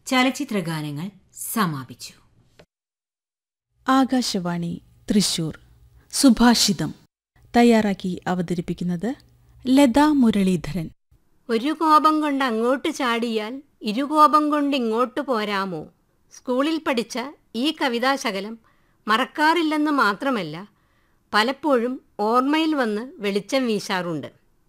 ചലച്ചിത്ര ഗാനങ്ങൾ സമാപിച്ചു ആകാശവാണി തൃശൂർ സുഭാഷിതം തയ്യാറാക്കി അവതരിപ്പിക്കുന്നത് ലതാ മുരളീധരൻ ഒരു കോപം കൊണ്ട് അങ്ങോട്ട് ചാടിയാൽ ഇരുകോപം കൊണ്ട് ഇങ്ങോട്ട് പോരാമോ സ്കൂളിൽ പഠിച്ച ഈ കവിതാശകലം മറക്കാറില്ലെന്ന് മാത്രമല്ല പലപ്പോഴും ഓർമ്മയിൽ വന്ന് വെളിച്ചം വീശാറുണ്ട്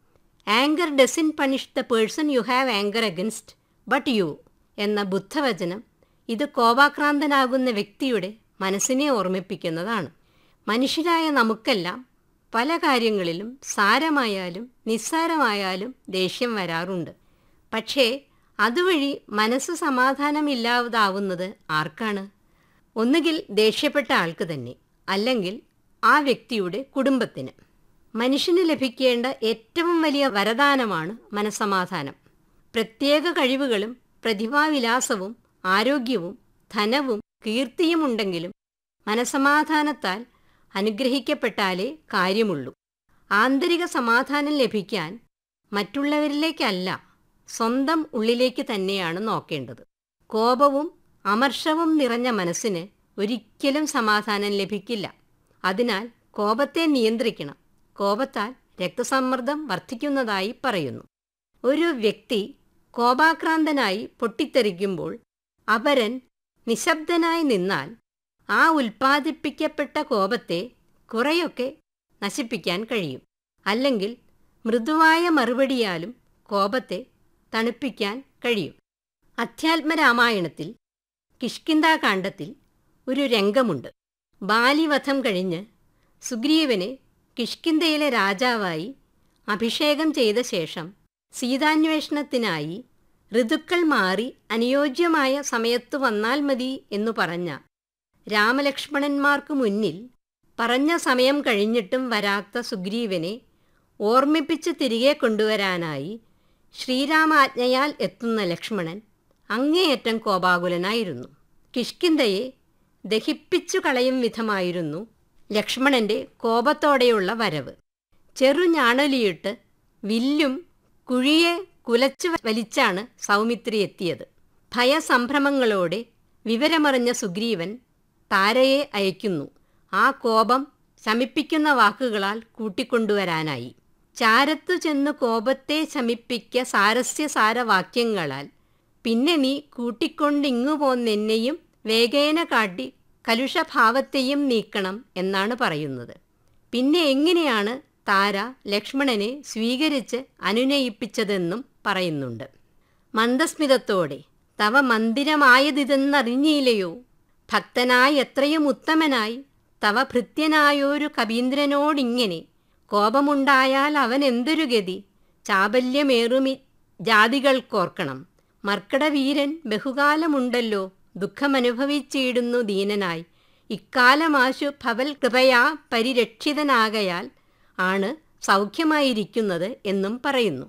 anger doesn't punish the person you have anger against but you എന്ന ബുദ്ധവചനം ഇത് കോപാക്രാന്തനാകുന്ന വ്യക്തിയുടെ മനസ്സിനെ ഓർമ്മിപ്പിക്കുന്നതാണ് മനുഷ്യരായ നമുക്കെല്ലാം പല കാര്യങ്ങളിലും സാരമായാലും നിസ്സാരമായാലും ദേഷ്യം വരാറുണ്ട് പക്ഷേ അതുവഴി മനസ്സ് സമാധാനമില്ലാതാവുന്നത് ആർക്കാണ് ഒന്നുകിൽ ദേഷ്യപ്പെട്ട ആൾക്ക് തന്നെ അല്ലെങ്കിൽ ആ വ്യക്തിയുടെ കുടുംബത്തിന് മനുഷ്യന് ലഭിക്കേണ്ട ഏറ്റവും വലിയ വരദാനമാണ് മനസ്സമാധാനം പ്രത്യേക കഴിവുകളും പ്രതിഭാവിലാസവും ആരോഗ്യവും ധനവും കീർത്തിയും ഉണ്ടെങ്കിലും മനസമാധാനത്താൽ അനുഗ്രഹിക്കപ്പെട്ടാലേ കാര്യമുള്ളൂ ആന്തരിക സമാധാനം ലഭിക്കാൻ മറ്റുള്ളവരിലേക്കല്ല സ്വന്തം ഉള്ളിലേക്ക് തന്നെയാണ് നോക്കേണ്ടത് കോപവും അമർഷവും നിറഞ്ഞ മനസ്സിന് ഒരിക്കലും സമാധാനം ലഭിക്കില്ല അതിനാൽ കോപത്തെ നിയന്ത്രിക്കണം കോപത്താൽ രക്തസമ്മർദ്ദം വർദ്ധിക്കുന്നതായി പറയുന്നു ഒരു വ്യക്തി കോപാക്രാന്തനായി പൊട്ടിത്തെറിക്കുമ്പോൾ അപരൻ നിശബ്ദനായി നിന്നാൽ ആ ഉൽപ്പാദിപ്പിക്കപ്പെട്ട കോപത്തെ കുറെയൊക്കെ നശിപ്പിക്കാൻ കഴിയും അല്ലെങ്കിൽ മൃദുവായ മറുപടിയാലും കോപത്തെ തണുപ്പിക്കാൻ കഴിയും അധ്യാത്മരാമായണത്തിൽ കിഷ്കിന്താകാന്ഡത്തിൽ ഒരു രംഗമുണ്ട് ബാലിവധം കഴിഞ്ഞ് സുഗ്രീവനെ കിഷ്കിന്തയിലെ രാജാവായി അഭിഷേകം ചെയ്ത ശേഷം സീതാന്വേഷണത്തിനായി ഋതുക്കൾ മാറി അനുയോജ്യമായ സമയത്തു വന്നാൽ മതി എന്നു പറഞ്ഞ രാമലക്ഷ്മണന്മാർക്കു മുന്നിൽ പറഞ്ഞ സമയം കഴിഞ്ഞിട്ടും വരാത്ത സുഗ്രീവനെ ഓർമ്മിപ്പിച്ച് തിരികെ കൊണ്ടുവരാനായി ശ്രീരാമാജ്ഞയാൽ എത്തുന്ന ലക്ഷ്മണൻ അങ്ങേയറ്റം കോപാകുലനായിരുന്നു കിഷ്കിന്തയെ ദഹിപ്പിച്ചു കളയും വിധമായിരുന്നു ലക്ഷ്മണന്റെ കോപത്തോടെയുള്ള വരവ് ചെറുഞാണലിയിട്ട് വില്ലും കുഴിയെ കുലച്ചു വലിച്ചാണ് സൗമിത്രി എത്തിയത് ഭയസംഭ്രമങ്ങളോടെ വിവരമറിഞ്ഞ സുഗ്രീവൻ താരയെ അയക്കുന്നു ആ കോപം ശമിപ്പിക്കുന്ന വാക്കുകളാൽ കൂട്ടിക്കൊണ്ടുവരാനായി ചാരത്തു ചെന്നു കോപത്തെ ശമിപ്പിക്ക സാരസ്യ സാരവാക്യങ്ങളാൽ പിന്നെ നീ കൂട്ടിക്കൊണ്ടിങ്ങു പോന്നെന്നെയും വേഗേന കാട്ടി കലുഷഭാവത്തെയും നീക്കണം എന്നാണ് പറയുന്നത് പിന്നെ എങ്ങനെയാണ് താര ലക്ഷ്മണനെ സ്വീകരിച്ച് അനുനയിപ്പിച്ചതെന്നും പറയുന്നുണ്ട് മന്ദസ്മിതത്തോടെ തവ മന്ദിരമായതിതെന്നറിഞ്ഞില്ലയോ ഭക്തനായി എത്രയും ഉത്തമനായി തവ ഭൃത്യനായൊരു കവീന്ദ്രനോടിങ്ങനെ കോപമുണ്ടായാൽ അവൻ എന്തൊരു ഗതി ചാബല്യമേറുമി ജാതികൾക്കോർക്കണം മർക്കടവീരൻ ബഹുകാലമുണ്ടല്ലോ ദുഃഖമനുഭവിച്ചിടുന്നു ദീനനായി ഇക്കാലമാശു ഭവൽ കൃപയാ പരിരക്ഷിതനാകയാൽ ആണ് സൗഖ്യമായിരിക്കുന്നത് എന്നും പറയുന്നു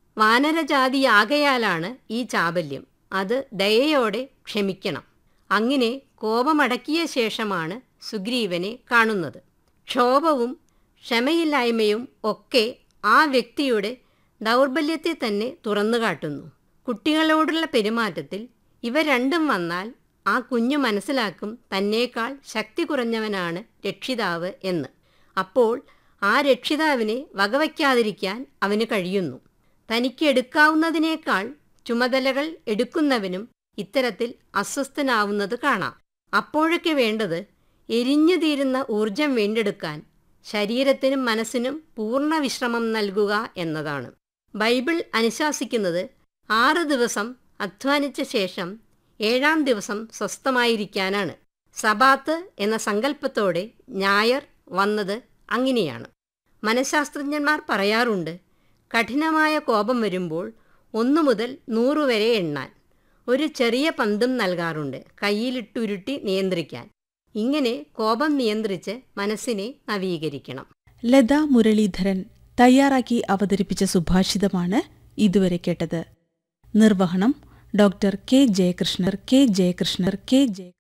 വാനരജാതിയാകയാലാണ് ഈ ചാബല്യം അത് ദയയോടെ ക്ഷമിക്കണം അങ്ങനെ കോപമടക്കിയ ശേഷമാണ് സുഗ്രീവനെ കാണുന്നത് ക്ഷോഭവും ക്ഷമയില്ലായ്മയും ഒക്കെ ആ വ്യക്തിയുടെ ദൗർബല്യത്തെ തന്നെ തുറന്നു കാട്ടുന്നു കുട്ടികളോടുള്ള പെരുമാറ്റത്തിൽ ഇവ രണ്ടും വന്നാൽ ആ കുഞ്ഞു മനസ്സിലാക്കും തന്നേക്കാൾ ശക്തി കുറഞ്ഞവനാണ് രക്ഷിതാവ് എന്ന് അപ്പോൾ ആ രക്ഷിതാവിനെ വകവയ്ക്കാതിരിക്കാൻ അവന് കഴിയുന്നു തനിക്ക് എടുക്കാവുന്നതിനേക്കാൾ ചുമതലകൾ എടുക്കുന്നവനും ഇത്തരത്തിൽ അസ്വസ്ഥനാവുന്നത് കാണാം അപ്പോഴൊക്കെ വേണ്ടത് എരിഞ്ഞു തീരുന്ന ഊർജം വീണ്ടെടുക്കാൻ ശരീരത്തിനും മനസ്സിനും പൂർണ്ണ വിശ്രമം നൽകുക എന്നതാണ് ബൈബിൾ അനുശാസിക്കുന്നത് ആറ് ദിവസം അധ്വാനിച്ച ശേഷം ഏഴാം ദിവസം സ്വസ്ഥമായിരിക്കാനാണ് സബാത്ത് എന്ന സങ്കല്പത്തോടെ ഞായർ വന്നത് അങ്ങനെയാണ് മനഃശാസ്ത്രജ്ഞന്മാർ പറയാറുണ്ട് കഠിനമായ കോപം വരുമ്പോൾ ഒന്നു മുതൽ നൂറ് വരെ എണ്ണാൻ ഒരു ചെറിയ പന്തും നൽകാറുണ്ട് കയ്യിലിട്ടുരുട്ടി നിയന്ത്രിക്കാൻ ഇങ്ങനെ കോപം നിയന്ത്രിച്ച് മനസ്സിനെ നവീകരിക്കണം ലതാ മുരളീധരൻ തയ്യാറാക്കി അവതരിപ്പിച്ച സുഭാഷിതമാണ് ഇതുവരെ കേട്ടത് നിർവഹണം doctor K Jayakrishnar K Jayakrishnar K Jaya